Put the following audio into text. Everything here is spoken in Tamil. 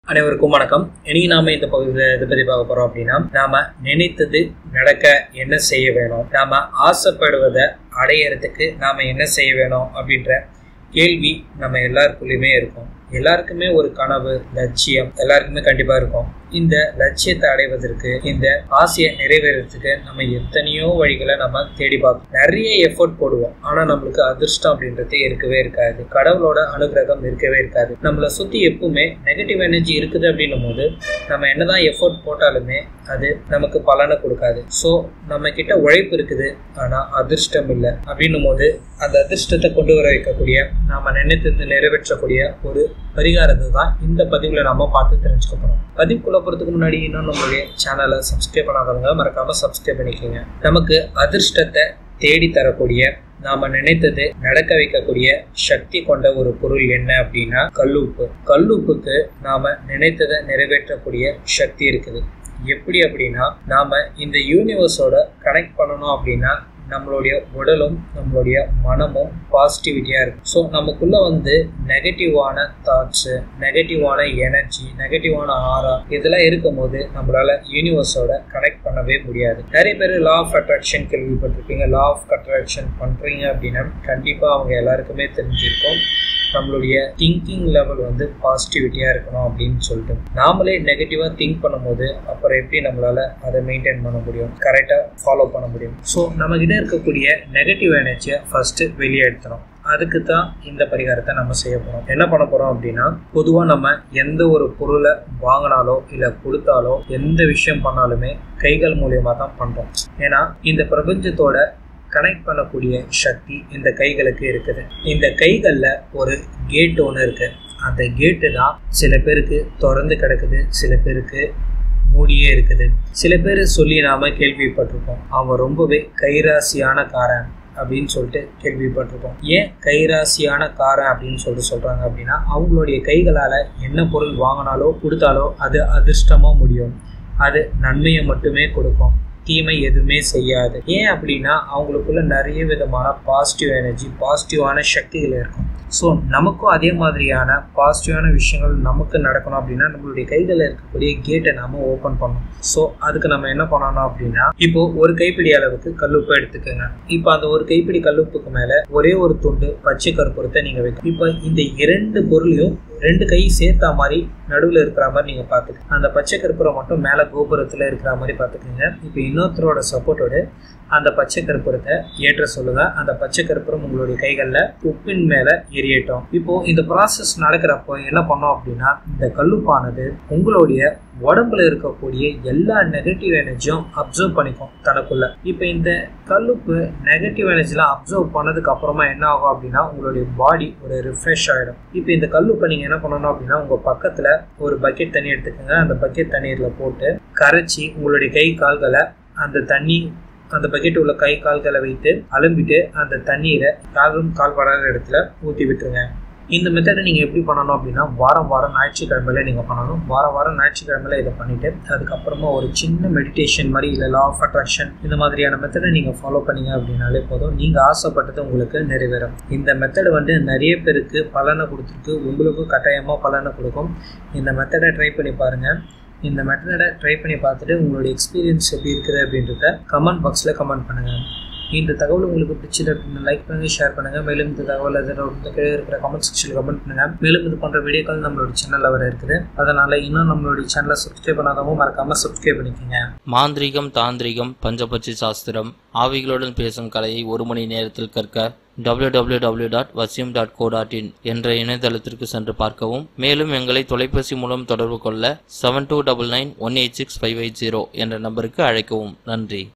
அனைவருக்கும் வணக்கம் இன்னைக்கு நாம இந்த பகுதியில் எதை பத்தி பார்க்க போறோம் அப்படின்னா நாம நினைத்தது நடக்க என்ன செய்ய வேணும் நாம ஆசைப்படுவதை அடையறதுக்கு நாம என்ன செய்ய வேணும் அப்படின்ற கேள்வி நம்ம எல்லாருக்குள்ளயுமே இருக்கும் எல்லாருக்குமே ஒரு கனவு லட்சியம் எல்லாருக்குமே கண்டிப்பா இருக்கும் இந்த லட்சியத்தை அடைவதற்கு இந்த ஆசையை நிறைவேறதுக்கு நம்ம எத்தனையோ வழிகளை நம்ம தேடி பார்ப்போம் நிறைய எஃபோர்ட் போடுவோம் ஆனா நம்மளுக்கு அதிர்ஷ்டம் அப்படின்றது இருக்கவே இருக்காது கடவுளோட அனுகிரகம் இருக்கவே இருக்காது நம்மளை சுத்தி எப்பவுமே நெகட்டிவ் எனர்ஜி இருக்குது அப்படின்னும் போது நம்ம என்னதான் எஃபோர்ட் போட்டாலுமே அது நமக்கு பலனை கொடுக்காது ஸோ நம்ம கிட்ட உழைப்பு இருக்குது ஆனா அதிர்ஷ்டம் இல்லை அப்படின்னும் போது அந்த அதிர்ஷ்டத்தை கொண்டு வர வைக்கக்கூடிய நாம நினைத்து நிறைவேற்றக்கூடிய ஒரு பரிகாரத்தை தான் இந்த பதிவுல நாம பார்த்து தெரிஞ்சுக்க போறோம் பதிவுக்குள்ள போறதுக்கு முன்னாடி இன்னும் நம்மளுடைய சேனலை சப்ஸ்கிரைப் பண்ணாதவங்க மறக்காம சப்ஸ்கிரைப் பண்ணிக்கோங்க நமக்கு அதிர்ஷ்டத்தை தேடி தரக்கூடிய நாம நினைத்தது நடக்க வைக்கக்கூடிய சக்தி கொண்ட ஒரு பொருள் என்ன அப்படின்னா கல்லுப்பு கல்லுப்புக்கு நாம நினைத்ததை நிறைவேற்றக்கூடிய சக்தி இருக்குது எப்படி அப்படின்னா நாம இந்த யூனிவர்ஸோட கனெக்ட் பண்ணணும் அப்படின்னா நம்மளுடைய உடலும் நம்மளுடைய மனமும் பாசிட்டிவிட்டியாக இருக்கும் ஸோ நமக்குள்ள வந்து நெகட்டிவான தாட்ஸு நெகட்டிவான எனர்ஜி நெகட்டிவான ஆரா இதெல்லாம் இருக்கும்போது நம்மளால யூனிவர்ஸோட கனெக்ட் பண்ணவே முடியாது நிறைய பேர் லா ஆஃப் அட்ராக்ஷன் கேள்விப்பட்டிருப்பீங்க லா ஆஃப் அட்ராக்ஷன் பண்ணுறீங்க அப்படின்னா கண்டிப்பாக அவங்க எல்லாருக்குமே தெரிஞ்சிருக்கும் நம்மளுடைய திங்கிங் லெவல் வந்து பாசிட்டிவிட்டியாக இருக்கணும் அப்படின்னு சொல்லிட்டு நாமளே நெகட்டிவாக திங்க் பண்ணும்போது அப்புறம் எப்படி நம்மளால அதை மெயின்டைன் பண்ண முடியும் கரெக்டாக ஃபாலோ பண்ண முடியும் ஸோ நம்மகிட்ட இருக்கக்கூடிய நெகட்டிவ் எனர்ஜியை ஃபர்ஸ்ட் வெளியே எடுத்தணும் அதுக்கு தான் இந்த பரிகாரத்தை நம்ம செய்ய போகிறோம் என்ன பண்ண போகிறோம் அப்படின்னா பொதுவாக நம்ம எந்த ஒரு பொருளை வாங்கினாலோ இல்லை கொடுத்தாலோ எந்த விஷயம் பண்ணாலுமே கைகள் மூலியமாக தான் பண்ணுறோம் ஏன்னா இந்த பிரபஞ்சத்தோட கனெக்ட் பண்ணக்கூடிய சக்தி இந்த கைகளுக்கு இருக்குது இந்த கைகளில் ஒரு கேட் ஒன்று இருக்கு அந்த கேட்டு தான் சில பேருக்கு திறந்து கிடக்குது சில பேருக்கு மூடியே இருக்குது சில பேர் சொல்லி நாம கேள்விப்பட்டிருப்போம் அவன் ரொம்பவே கைராசியான காரன் அப்படின்னு சொல்லிட்டு கேள்விப்பட்டிருக்கோம் ஏன் கைராசியான காரன் அப்படின்னு சொல்லிட்டு சொல்றாங்க அப்படின்னா அவங்களுடைய கைகளால என்ன பொருள் வாங்கினாலோ கொடுத்தாலோ அது அதிர்ஷ்டமா முடியும் அது நன்மையை மட்டுமே கொடுக்கும் தீமை எதுவுமே செய்யாது ஏன் அப்படின்னா அவங்களுக்குள்ள நிறைய விதமான பாசிட்டிவ் எனர்ஜி பாசிட்டிவான சக்திகள் இருக்கும் ஸோ நமக்கும் அதே மாதிரியான பாசிட்டிவான விஷயங்கள் நமக்கு நடக்கணும் அப்படின்னா நம்மளுடைய கைகளில் இருக்கக்கூடிய கேட்டை நாம ஓப்பன் பண்ணணும் ஸோ அதுக்கு நம்ம என்ன பண்ணணும் அப்படின்னா இப்போ ஒரு கைப்பிடி அளவுக்கு கல்லுப்பு எடுத்துக்கோங்க இப்போ அந்த ஒரு கைப்பிடி கல்லுப்புக்கு மேல ஒரே ஒரு துண்டு பச்சை கற்பூரத்தை நீங்க வைக்கணும் இப்போ இந்த இரண்டு பொருளையும் ரெண்டு கை சேர்த்தா மாதிரி நடுவில் இருக்கிற மாதிரி நீங்கள் பார்த்துக்கோங்க அந்த பச்சை கற்பூரம் மட்டும் மேலே கோபுரத்தில் இருக்கிற மாதிரி பார்த்துக்கோங்க இப்போ இன்னொருத்தரோட சப்போர்ட்டோடு அந்த பச்சை கற்பூரத்தை ஏற்ற சொல்லுங்க அந்த பச்சை கற்பூரம் உங்களுடைய கைகளில் உப்பின் மேலே எரியட்டும் இப்போ இந்த ப்ராசஸ் நடக்கிறப்போ என்ன பண்ணோம் அப்படின்னா இந்த கல்லுப்பானது உங்களுடைய உடம்புல இருக்கக்கூடிய எல்லா நெகட்டிவ் எனர்ஜியும் அப்சர்வ் பண்ணிக்கும் தனக்குள்ள இப்போ இந்த கல்லுப்பு நெகட்டிவ் எனர்ஜிலாம் அப்சர்வ் பண்ணதுக்கு அப்புறமா என்ன ஆகும் அப்படின்னா உங்களுடைய பாடி ஒரு ரிஃப்ரெஷ் ஆகிடும் இப்போ இந்த கல்லுப்பை நீங்கள் என்ன பண்ணணும் அப்படின்னா உங்கள் பக்கத்தில் ஒரு பக்கெட் தண்ணி எடுத்துக்கோங்க அந்த பக்கெட் தண்ணீரில் போட்டு கரைச்சி உங்களுடைய கை கால்களை அந்த தண்ணி அந்த பக்கெட் உள்ள கை கால்களை வைத்து அலம்பிட்டு அந்த தண்ணீரை காலும் கால்படாத இடத்துல ஊற்றி விட்டுருங்க இந்த மெத்தடை நீங்கள் எப்படி பண்ணணும் அப்படின்னா வாரம் வாரம் ஞாயிற்றுக்கிழமையில நீங்கள் பண்ணணும் வாரம் வாரம் ஞாயிற்றுக்கிழமையில இதை பண்ணிட்டு அதுக்கப்புறமா ஒரு சின்ன மெடிடேஷன் மாதிரி இல்லை லா ஆஃப் அட்ராக்ஷன் இந்த மாதிரியான மெத்தடை நீங்கள் ஃபாலோ பண்ணீங்க அப்படின்னாலே போதும் நீங்கள் ஆசைப்பட்டது உங்களுக்கு நிறைவேறும் இந்த மெத்தடை வந்து நிறைய பேருக்கு பலனை கொடுத்துருக்கு உங்களுக்கும் கட்டாயமாக பலனை கொடுக்கும் இந்த மெத்தடை ட்ரை பண்ணி பாருங்கள் இந்த மெத்தடை ட்ரை பண்ணி பார்த்துட்டு உங்களுடைய எக்ஸ்பீரியன்ஸ் எப்படி இருக்குது அப்படின்றத கமெண்ட் பாக்ஸில் கமெண்ட் பண்ணுங்கள் இந்த தகவல் உங்களுக்கு பிடிச்சது அப்படின்னு லைக் பண்ணுங்க ஷேர் பண்ணுங்க மேலும் இந்த தகவல் எதில் கீழே இருக்கிற கமெண்ட் செக்ஷனில் கமெண்ட் பண்ணுங்க மேலும் இது போன்ற வீடியோக்கள் நம்மளோட சேனலில் வர இருக்குது அதனால இன்னும் நம்மளுடைய சேனலை சப்ஸ்கிரைப் பண்ணாதவங்க மறக்காம சப்ஸ்கிரைப் பண்ணிக்கோங்க மாந்திரிகம் தாந்திரிகம் பஞ்சபட்சி சாஸ்திரம் ஆவிகளுடன் பேசும் கலையை ஒரு மணி நேரத்தில் கற்க www.vasim.co.in டாட் வசியம் டாட் கோ டாட் இன் என்ற இணையதளத்திற்கு சென்று பார்க்கவும் மேலும் எங்களை தொலைபேசி மூலம் தொடர்பு கொள்ள seven two double nine one eight six five eight zero என்ற நம்பருக்கு அழைக்கவும் நன்றி